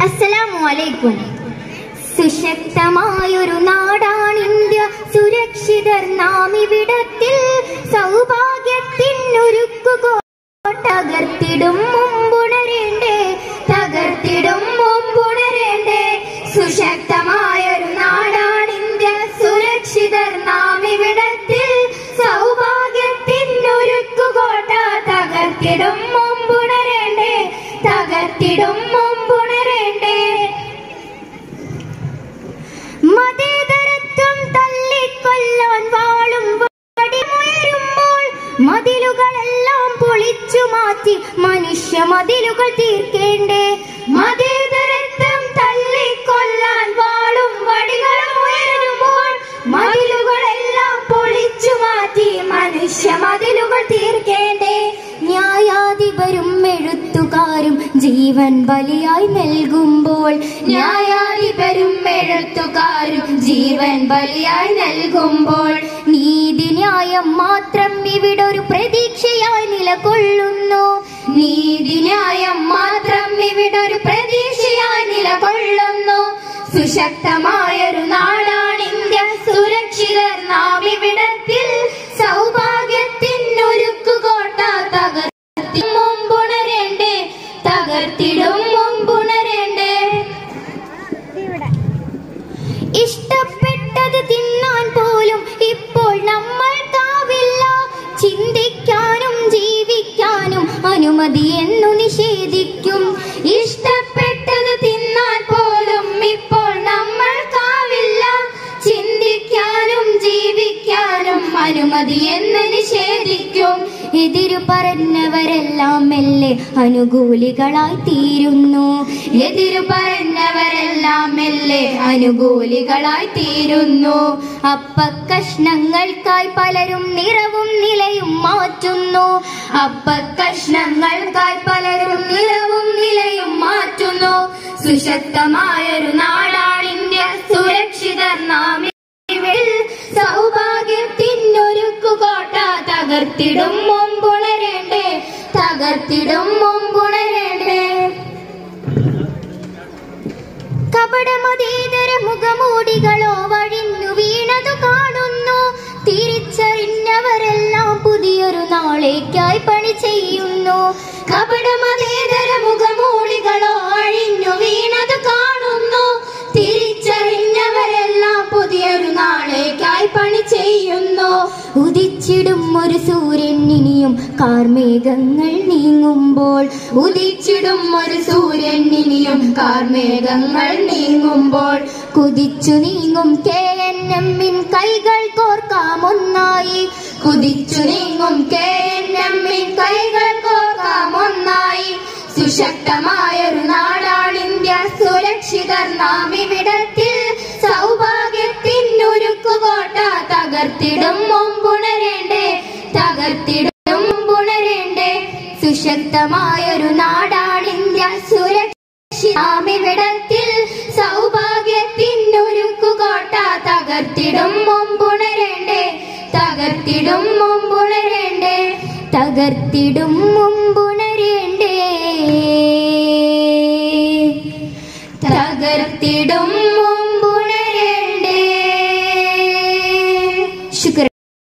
അസ്സലാമു അലൈക്കും സുശക്തമായൊരു നാടാണിന്ത്യ സുരക്ഷിതർ നാം ഇവിടത്തിൽ സൗഭാഗ്യത്തിനൊരുക്കുക തകർത്തിടും മുമ്പുണരേണ്ടേ തകർത്തിടും മുമ്പുണരേണ്ടേ സുശക്തമായൊരു നാടാണിന്ത്യ സുരക്ഷിതർ നാം ഇവിടത്തിൽ സൗഭാഗ്യത്തിനൊരുക്കുകോട്ട തകർത്തിടും മുമ്പുണരേണ്ടേ തകർത്തിടും മുമ്പുണരേണ്ടേ മതേതരത്വം തള്ളിക്കൊല്ലാൻ വാളും വടിമുയരുമ്പോൾ മതിലുകളെല്ലാം പൊളിച്ചു മാറ്റി മനുഷ്യ മതിലുകൾ തീർക്കേണ്ടേ മതേതരത്വം തള്ളിക്കൊല്ലാൻ വാളും വടികളും ഉയരുമ്പോൾ മതിലുകളെല്ലാം പൊളിച്ചു മാറ്റി മനുഷ്യ മതിലുകൾ തീർക്കേണ്ടേ ന്യായാധിപരും എഴുത്തുകാരും ജീവൻ ബലിയായി നൽകുമ്പോൾ ന്യായാധിപരും എഴുത്തുകാരും ജീവൻ ബലിയായി നൽകുമ്പോൾ നീതി ന്യായം മാത്രം ഇവിടെ ഒരു പ്രതീക്ഷയായി നിലകൊള്ളുന്നു നീതി ന്യായം മാത്രം ഇവിടെ ഒരു പ്രതീക്ഷയായി നിലകൊള്ളുന്നു സുശക്തമായൊരു നാടാണ് ഇന്ത്യ സുരക്ഷിതർ നാം ഇവിടത്തിൽ സൗഭാഗ്യത്തിനൊരുക്കുകോട്ട തകർത്തി മുമ്പുണരേണ്ടേ തകർത്തിടും മുമ്പുണരേണ്ടേ ഇഷ്ടപ്പെട്ടത് തിന്നാൻ പോലും ഇപ്പോൾ നമ്മൾക്കാവില്ല ചിന്തിക്കാനും ജീവിക്കാനും അനുമതി എന്നു നിഷേധിക്കും ഇഷ്ടപ്പെട്ടത് തിന്നാൻ പോലും ഇപ്പോൾ നമ്മൾക്കാവില്ല ചിന്തിക്കാനും ജീവിക്കാനും അനുമതി എന്ന് നിഷേധിക്കും എതിരു പറഞ്ഞവരെല്ലാം മെല്ലെ അനുകൂലികളായി തീരുന്നു എതിരു പറഞ്ഞവരെല്ലാം മെല്ലെ അനുകൂലികളായി തീരുന്നു അപ്പ കഷ്ണങ്ങൾക്കായി പലരും നിറവും നിലയും മാറ്റുന്നു അപ്പ കഷ്ണങ്ങൾക്കായി പലരും നിറവും നിലയും മാറ്റുന്നു സുശക്തമായൊരു നാടാണ് ഇന്ത്യ സുരക്ഷിതർ നാം ഇവിടെ സൗഭാഗ്യത്തിനൊരുക്കുകോട്ട തകർത്തിടും മുമ്പുണരേണ്ടേ തകർത്തിടും മുമ്പുണരേണ്ടേ കപടമതേതര മുഖമൂടികളോ വഴിഞ്ഞു വീണതു കാണുന്നു തിരിച്ചറിഞ്ഞവരെല്ലാം പുതിയൊരു നാളേക്കായി പണി ചെയ്യുന്നു കപടമതേതര മുഖമൂടികളോ അഴിഞ്ഞു വീണതു കാണുന്നു തിരിച്ചറിഞ്ഞവരെല്ലാം പുതിയൊരു നാളേക്കായി പണി ചെയ്യുന്നു ഉദിച്ചിടും ഒരു സൂര്യൻ ഇനിയും കാർമേഘങ്ങൾ നീങ്ങുമ്പോൾ ഉദിച്ചിടും ഒരു സൂര്യൻ ഇനിയും കാർമേഘങ്ങൾ നീങ്ങുമ്പോൾ കുതിച്ചു നീങ്ങും കെ എൻ എമ്മിൻ കൈകൾ കോർക്കാം ഒന്നായി കുതിച്ചു നീങ്ങും കെ എൻ എമ്മിൻ കൈകൾ കോർക്കാം ഒന്നായി സുശക്തമായൊരു നാടാണ് ഇന്ത്യ സുരക്ഷിതർ നാം ഇവിടത്തിൽ സൗഭാഗ്യത്തിനൊരുക്കുകോട്ട തകർത്തിടും മുമ്പുണരേണ്ടേ തകർത്തിടും മുമ്പുണരേണ്ടേ സുശക്തമായൊരു നാടാണ് ഇന്ത്യ സുരക്ഷിത നാം ഇവിടത്തിൽ സൗഭാഗ്യത്തിനൊരുക്കുകോട്ട തകർത്തിടും മുമ്പുണരേണ്ടേ തകർത്തിടും മുമ്പുണരേണ്ടേ തകർത്തിടും